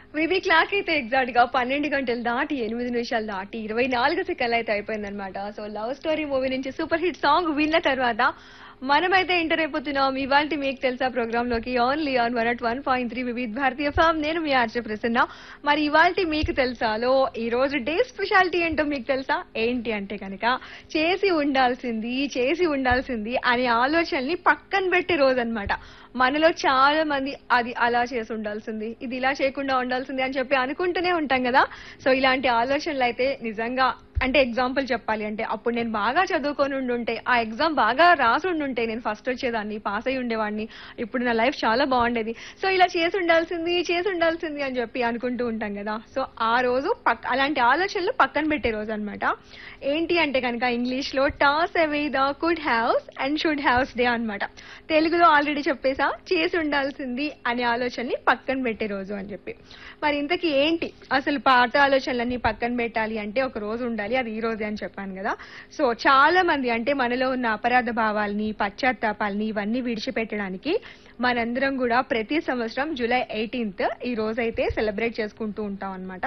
వివి clock అయితే exact గా పన్నెండు గంటలు దాటి ఎనిమిది నిమిషాలు దాటి ఇరవై నాలుగు సెకండ్లు అయితే అయిపోయిందనమాట సో లవ్ స్టోరీ మూవీ నుంచి సూపర్ హిట్ సాంగ్ విన్న తర్వాత మనమైతే ఎంటర్ అయిపోతున్నాం ఇవాళ మీకు తెలుసా ప్రోగ్రామ్ లోకి only on one at one point three Vividh Bharati form నేను మీ ఆర్చే ప్రసన్న మరి ఇవాళ మీకు తెలుసాలో ఈ రోజు డే స్పెషాలిటీ ఏంటో మీకు తెలుసా ఏంటి అంటే కనుక చేసి ఉండాల్సింది చేసి ఉండాల్సింది అనే ఆలోచనల్ని పక్కన పెట్టే రోజు అన్నమాట మనలో చాలా మంది అది అలా చేసి ఉండాల్సింది ఇది ఇలా చేయకుండా ఉండాల్సింది అని చెప్పి అనుకుంటూనే ఉంటాం కదా సో ఇలాంటి ఆలోచనలు అయితే నిజంగా అంటే ఎగ్జాంపుల్ చెప్పాలి అంటే అప్పుడు నేను బాగా చదువుకొని ఉండుంటే ఆ ఎగ్జామ్ బాగా రాసి ఉండుంటే నేను ఫస్ట్ వచ్చేదాన్ని పాస్ అయి ఉండేవాడిని ఇప్పుడు నా లైఫ్ చాలా బాగుండేది సో ఇలా చేసి ఉండాల్సింది చేసి ఉండాల్సింది అని చెప్పి అనుకుంటూ ఉంటాం కదా సో ఆ రోజు పక్ అలాంటి ఆలోచనలు పక్కన పెట్టే రోజు అన్నమాట ఏంటి అంటే కనుక ఇంగ్లీష్ లో toss away the could haves and should haves day అన్నమాట తెలుగులో ఆల్రెడీ చెప్పేసా చేసి ఉండాల్సింది అనే ఆలోచనని పక్కన పెట్టే రోజు అని చెప్పి మరి ఇంతకీ ఏంటి అసలు పాత ఆలోచనలన్నీ పక్కన పెట్టాలి అంటే ఒక రోజు ఉండాలి అది ఈ రోజే అని చెప్పాను కదా సో చాలా మంది అంటే మనలో ఉన్న అపరాధ భావాల్ని పశ్చాత్తాపాల్ని ఇవన్నీ విడిచిపెట్టడానికి మనందరం కూడా ప్రతి సంవత్సరం జూలై ఎయిటీన్త్ ఈ రోజు అయితే సెలబ్రేట్ చేసుకుంటూ ఉంటాం అన్నమాట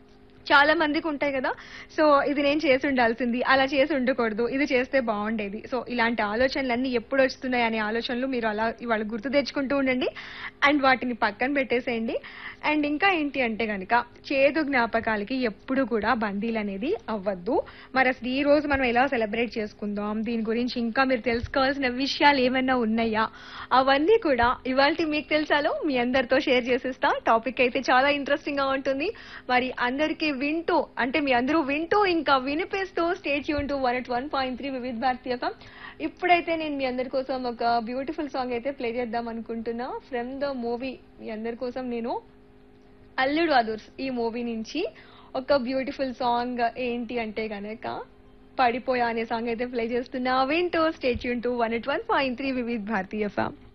చాలా మందికి ఉంటాయి కదా సో ఇది నేను చేసి ఉండాల్సింది అలా చేసి ఉండకూడదు ఇది చేస్తే బాగుండేది సో ఇలాంటి ఆలోచనలన్నీ ఎప్పుడు వస్తున్నాయి అనే ఆలోచనలు మీరు అలా ఇవాళ గుర్తు తెచ్చుకుంటూ ఉండండి అండ్ వాటిని పక్కన పెట్టేసేయండి అండ్ ఇంకా ఏంటి అంటే కనుక చేదు జ్ఞాపకాలకి ఎప్పుడు కూడా బందీలు అనేది అవ్వద్దు మరి అసలు ఈ రోజు మనం ఎలా సెలబ్రేట్ చేసుకుందాం దీని గురించి ఇంకా మీరు తెలుసుకోవాల్సిన విషయాలు ఏమైనా ఉన్నాయా అవన్నీ కూడా ఇవాళ మీకు తెలుసాలో మీ అందరితో షేర్ చేసేస్తా టాపిక్ అయితే చాలా ఇంట్రెస్టింగ్ గా ఉంటుంది మరి అందరికీ వింటూ అంటే మీ అందరూ వింటూ ఇంకా వినిపిస్తూ స్టేట్ యూన్ to one at one point three Vividh Bharati FM. ఇప్పుడైతే నేను మీ అందరి కోసం ఒక బ్యూటిఫుల్ సాంగ్ అయితే ప్లే చేద్దాం అనుకుంటున్నా ఫ్రమ్ ద మూవీ మీ అందరి కోసం నేను అల్లుడు అదుర్స్ ఈ మూవీ నుంచి ఒక బ్యూటిఫుల్ సాంగ్ ఏంటి అంటే గనక పడిపోయా అనే సాంగ్ అయితే ప్లే చేస్తున్నా వింటూ స్టేట్ యూన్ to one at one point three Vividh Bharati ఫ్యామ్